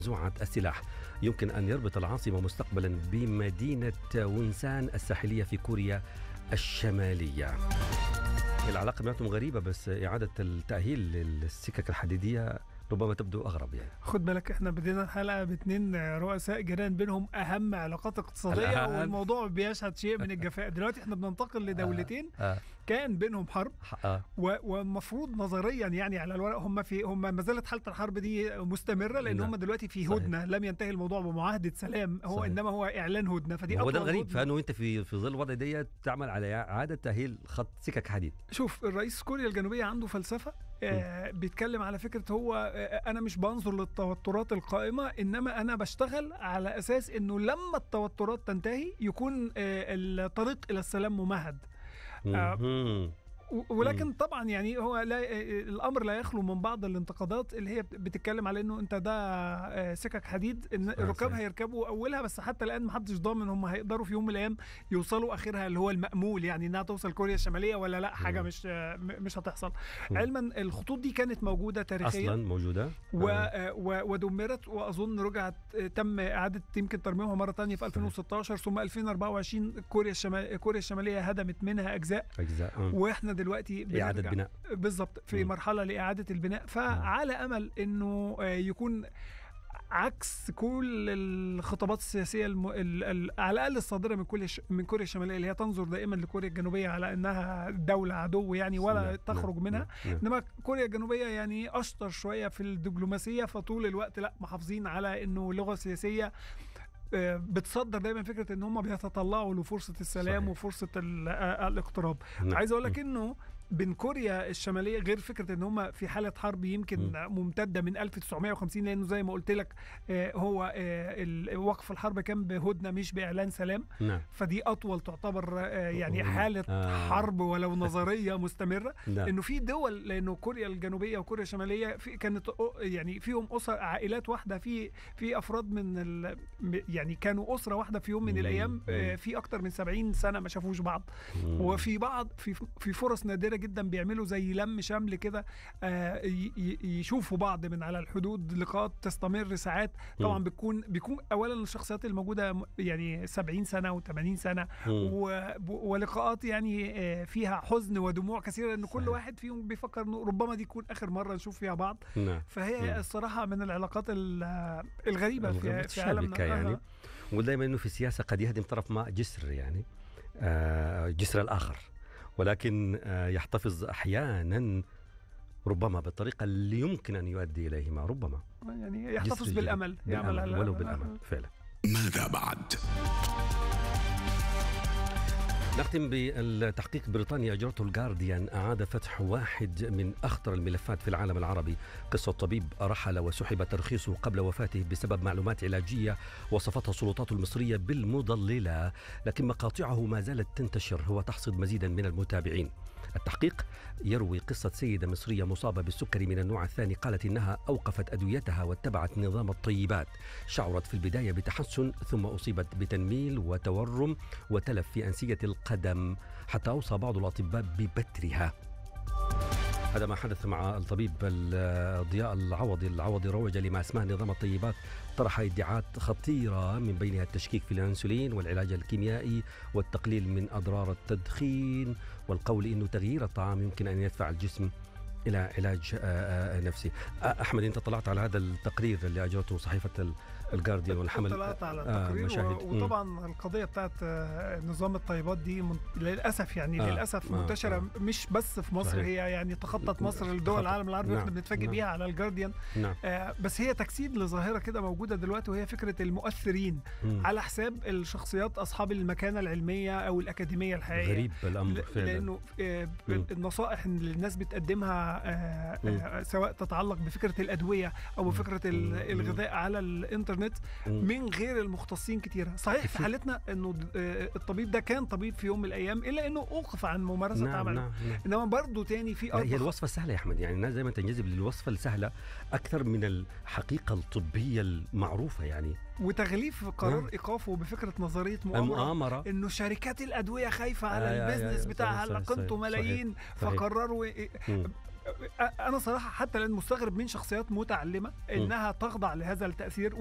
منزوعة السلاح يمكن أن يربط العاصمة مستقبلا بمدينة ونسان الساحلية في كوريا الشمالية العلاقة بيناتهم غريبة بس إعادة التأهيل للسكك الحديدية ربما تبدو أغرب يعني خد بالك احنا بدينا الحلقه باثنين رؤساء جيران بينهم اهم علاقات اقتصاديه الأهم. والموضوع بيشهد شيء من الجفاء دلوقتي احنا بننتقل لدولتين آه. كان بينهم حرب آه. و- والمفروض نظريا يعني على الورق هم في هم ما زالت حاله الحرب دي مستمره لان نعم. هم دلوقتي في صحيح. هدنه لم ينتهي الموضوع بمعاهده سلام هو صحيح. انما هو اعلان هدنه فدي هو ده أطول الغريب هدنة. فانه انت في في ظل الوضع دي تعمل على اعاده تاهيل خط سكك حديد شوف الرئيس كوريا الجنوبيه عنده فلسفه آه بيتكلم على فكره هو آه انا مش بنظر للتوترات القائمه انما انا بشتغل على اساس انه لما التوترات تنتهي يكون آه الطريق الى السلام ممهد آه، مهم. و- ولكن طبعا يعني هو لا آه، الامر لا يخلو من بعض الانتقادات اللي هي بتتكلم على انه انت ده آه، سكك حديد ان الركاب صحيح. هيركبوا اولها بس حتى الان ما حدش ضامن هم هيقدروا في يوم من الايام يوصلوا اخرها اللي هو المامول يعني انها توصل كوريا الشماليه ولا لا حاجه مم. مش آه، م- مش هتحصل مم. علما الخطوط دي كانت موجوده تاريخيا اصلا موجوده و... آه. آه، و... ودمرت واظن رجعت آه، تم اعاده يمكن ترميمها مره ثانيه في 2016 ثم 2024 كوريا الشمال كوريا الشماليه هدمت منها اجزاء اجزاء آه. واحنا دلوقتي اعاده بنرجع- بناء بالظبط في مم. مرحله لاعاده البناء فعلى امل انه آه، يكون عكس كل الخطابات السياسيه الم... ال... ال... على الاقل الصادره من كل ش... من كوريا الشماليه اللي هي تنظر دائما لكوريا الجنوبيه على انها دوله عدو يعني ولا نعم، تخرج نعم، منها نعم. انما كوريا الجنوبيه يعني اشطر شويه في الدبلوماسيه فطول الوقت لا محافظين على انه لغه سياسيه آه، بتصدر دايما فكره ان هم بيتطلعوا لفرصه السلام صحيح. وفرصه ال- آه، الاقتراب نعم. عايز اقول لك انه بين كوريا الشماليه غير فكره ان هم في حاله حرب يمكن م. ممتده من 1950 لانه زي ما قلت لك آه، هو آه، ال- وقف الحرب كان بهدنه مش باعلان سلام نعم فدي اطول تعتبر آه، يعني م. حاله آه. حرب ولو نظريه مستمره نعم انه في دول لانه كوريا الجنوبيه وكوريا الشماليه في كانت أ- يعني فيهم اسر عائلات واحده في في افراد من ال يعني كانوا اسره واحده في يوم من مم. الايام آه، في اكتر من 70 سنه ما شافوش بعض مم. وفي بعض في في فرص نادره جدا بيعملوا زي لم شمل كده آه، ي- ي- يشوفوا بعض من على الحدود لقاءات تستمر ساعات طبعا مم. بيكون بيكون اولا الشخصيات الموجوده م- يعني 70 سنه و80 سنه مم. و- ولقاءات يعني آه، فيها حزن ودموع كثيره لان كل صحيح. واحد فيهم بيفكر انه ربما دي تكون اخر مره نشوف فيها بعض نعم فهي مم. الصراحه من العلاقات ال- الغريبه في, في عالمنا متشابكة يعني آه. ودائما انه في السياسه قد يهدم طرف ما جسر يعني آه جسر الاخر ولكن آه يحتفظ احيانا ربما بالطريقه اللي يمكن ان يؤدي اليهما ربما يعني يحتفظ جسر بالامل جديد. يعمل بالأمل على- ولو بالامل فعلا ماذا بعد؟ نختم بالتحقيق بريطاني اجرته الجارديان اعاد فتح واحد من اخطر الملفات في العالم العربي قصه طبيب رحل وسحب ترخيصه قبل وفاته بسبب معلومات علاجيه وصفتها السلطات المصريه بالمضلله لكن مقاطعه ما زالت تنتشر وتحصد مزيدا من المتابعين التحقيق يروي قصة سيدة مصرية مصابة بالسكري من النوع الثاني قالت إنها أوقفت أدويتها واتبعت نظام الطيبات شعرت في البداية بتحسن ثم أصيبت بتنميل وتورم وتلف في أنسية القدم حتى أوصى بعض الأطباء ببترها هذا ما حدث مع الطبيب ال- ضياء العوضي العوضي روج لما اسماه نظام الطيبات طرح ادعاءات خطيرة من بينها التشكيك في الأنسولين والعلاج الكيميائي والتقليل من أضرار التدخين والقول إنه تغيير الطعام يمكن أن يدفع الجسم إلى علاج آه، آه، نفسي آه، أحمد أنت طلعت على هذا التقرير اللي أجرته صحيفة ال- الجارديان والحمل طلعت على آه، التقرير مشاهد. و- وطبعا القضيه بتاعت آه، نظام الطيبات دي من... للاسف يعني آه، آه للاسف آه، منتشره آه. مش بس في مصر صحيح. هي يعني تخطت مصر تخطت. لدول العالم العربي نعم، واحنا بنتفاجئ نعم. بيها على الجارديان نعم آه بس هي تجسيد لظاهره كده موجوده دلوقتي وهي فكره المؤثرين مم. على حساب الشخصيات اصحاب المكانه العلميه او الاكاديميه الحقيقيه غريب الأمر ل- فعلا لانه آه، مم. النصائح اللي الناس بتقدمها آه، آه، سواء تتعلق بفكره الادويه او بفكره ال- مم. الغذاء على الانترنت مم. من غير المختصين كتيره صحيح في كتير. حالتنا انه آه، الطبيب ده كان طبيب في يوم من الايام الا انه اوقف عن ممارسه نعم عمله نعم, نعم. انما برضه تاني في لا هي أربع الوصفة سهلة يا أحمد يعني الناس دايما تنجذب للوصفة السهلة أكثر من الحقيقة الطبية المعروفة يعني وتغليف قرار نعم. ايقافه بفكره نظريه مؤامره المؤامره انه شركات الادويه خايفه على آه، آه، آه، البيزنس آه، بتاعها صحيح، اللي صحيح، قيمته صحيح، ملايين صحيح. فقرروا إيه- مم. انا صراحه حتى الان مستغرب من شخصيات متعلمه انها تخضع لهذا التاثير